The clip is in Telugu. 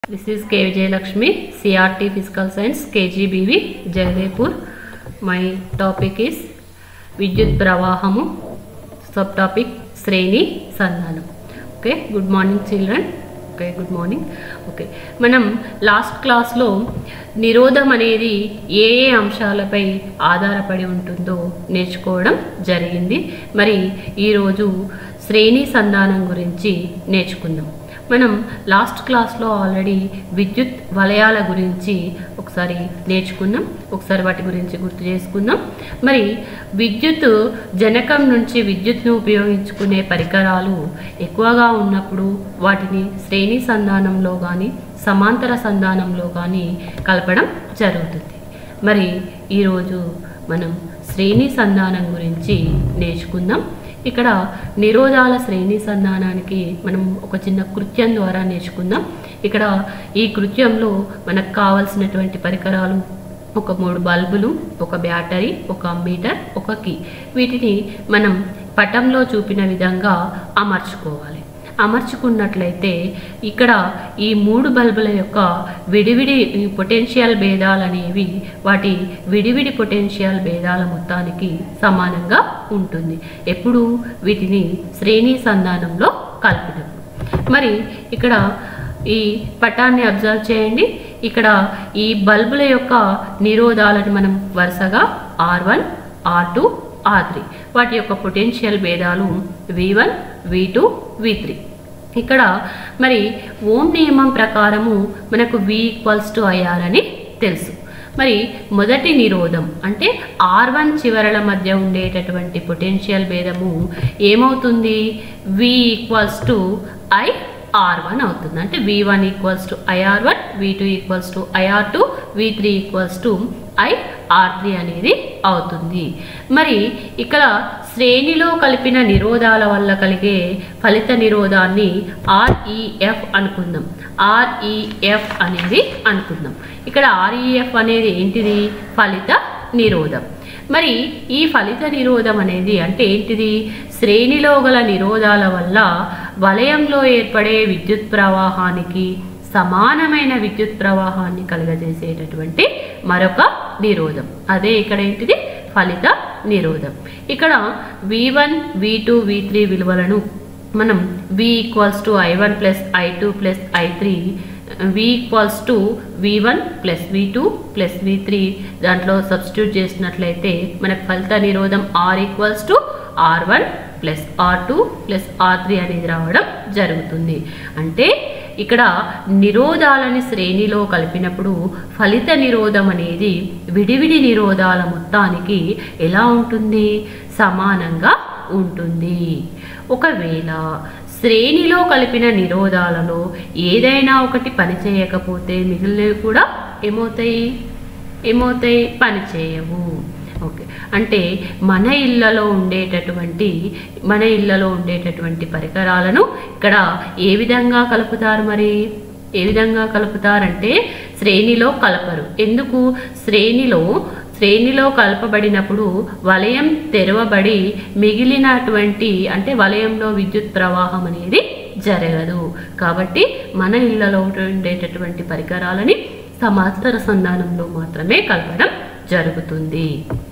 This is K Vijayalakshmi, CRT Physical Science, KGBV, Jaydepur. My topic is విద్యుత్ ప్రవాహము సబ్ టాపిక్ శ్రేణి సంధానం okay good morning children okay good morning okay మనం లాస్ట్ క్లాస్లో నిరోధం అనేది ఏ ఏ అంశాలపై ఆధారపడి ఉంటుందో నేర్చుకోవడం జరిగింది మరి ఈరోజు శ్రేణి సంధానం గురించి నేర్చుకుందాం మనం లాస్ట్ క్లాస్లో ఆల్రెడీ విద్యుత్ వలయాల గురించి ఒకసారి నేర్చుకున్నాం ఒకసారి వాటి గురించి గుర్తు చేసుకుందాం మరి విద్యుత్ జనకం నుంచి విద్యుత్ను ఉపయోగించుకునే పరికరాలు ఎక్కువగా ఉన్నప్పుడు వాటిని శ్రేణి సంధానంలో కానీ సమాంతర సంధానంలో కానీ కలపడం జరుగుతుంది మరి ఈరోజు మనం శ్రేణి సంధానం గురించి నేర్చుకుందాం ఇక్కడ నిరోధాల శ్రేణి సంధానానికి మనం ఒక చిన్న కృత్యం ద్వారా నేర్చుకుందాం ఇక్కడ ఈ కృత్యంలో మనకు కావాల్సినటువంటి పరికరాలు ఒక మూడు బల్బులు ఒక బ్యాటరీ ఒక అమ్మీటర్ ఒక కీ వీటిని మనం పటంలో చూపిన విధంగా అమర్చుకోవాలి అమర్చుకున్నట్లయితే ఇక్కడ ఈ మూడు బల్బుల యొక్క విడివిడి పొటెన్షియల్ భేదాలు అనేవి వాటి విడివిడి పొటెన్షియల్ భేదాల మొత్తానికి సమానంగా ఉంటుంది ఎప్పుడు వీటిని శ్రేణి సంధానంలో కలిపినప్పుడు మరి ఇక్కడ ఈ పటాన్ని అబ్జర్వ్ చేయండి ఇక్కడ ఈ బల్బుల యొక్క నిరోధాలను మనం వరుసగా R one R two R three వాటి యొక్క పొటెన్షియల్ భేదాలు V one V two V three ఇక్కడ మరి ఓం నియమం ప్రకారము మనకు వి ఈక్వల్స్ టు ఐఆర్ అని తెలుసు మరి మొదటి నిరోధం అంటే ఆర్ వన్ చివరల మధ్య ఉండేటటువంటి పొటెన్షియల్ భేదము ఏమవుతుంది V equals to I R one అవుతుంది అంటే V one equals to I R one V two equals to I R two V three equals to I R three అనేది అవుతుంది మరి ఇక్కడ శ్రేణిలో కలిపిన నిరోధాల వల్ల కలిగే ఫలిత నిరోధాన్ని ఆర్ఈఎఫ్ అనుకుందాం ఆర్ఈఎఫ్ అనేది అనుకుందాం ఇక్కడ ఆర్ఈఎఫ్ అనేది ఏంటిది ఫలిత నిరోధం మరి ఈ ఫలిత నిరోధం అనేది అంటే ఏంటిది శ్రేణిలో గల నిరోధాల వల్ల వలయంలో ఏర్పడే విద్యుత్ ప్రవాహానికి సమానమైన విద్యుత్ ప్రవాహాన్ని కలుగజేసేటటువంటి మరొక నిరోధం అదే ఇక్కడ ఏంటిది ఫలిత నిరోధం ఇక్కడ V one V two V three విలువలను మనం V equals to I one plus I two plus I three V equals to V one plus V two plus V three దాంట్లో సబ్స్టిట్యూట్ చేసినట్లయితే మనకు ఫలిత నిరోధం R equals to R one plus R two plus R three అనేది రావడం జరుగుతుంది అంటే ఇక్కడ నిరోధాలని శ్రేణిలో కలిపినప్పుడు ఫలిత నిరోధం అనేది విడివిడి నిరోధాల మొత్తానికి ఎలా ఉంటుంది సమానంగా ఉంటుంది ఒకవేళ శ్రేణిలో కలిపిన నిరోధాలలో ఏదైనా ఒకటి పనిచేయకపోతే మిగిలినవి కూడా ఏమవుతాయి ఏమవుతాయి పనిచేయవు ఓకే అంటే మన ఇళ్ళలో ఉండేటటువంటి మన ఇళ్ళలో ఉండేటటువంటి పరికరాలను ఇక్కడ ఏ విధంగా కలుపుతారు మరి ఏ విధంగా కలుపుతారంటే శ్రేణిలో కలపరు ఎందుకు శ్రేణిలో శ్రేణిలో కలపబడినప్పుడు వలయం తెరవబడి మిగిలినటువంటి అంటే వలయంలో విద్యుత్ ప్రవాహం అనేది జరగదు కాబట్టి మన ఇళ్లలో ఉండేటటువంటి పరికరాలని సమాంతర సంధానంలో మాత్రమే కలపడం జరుగుతుంది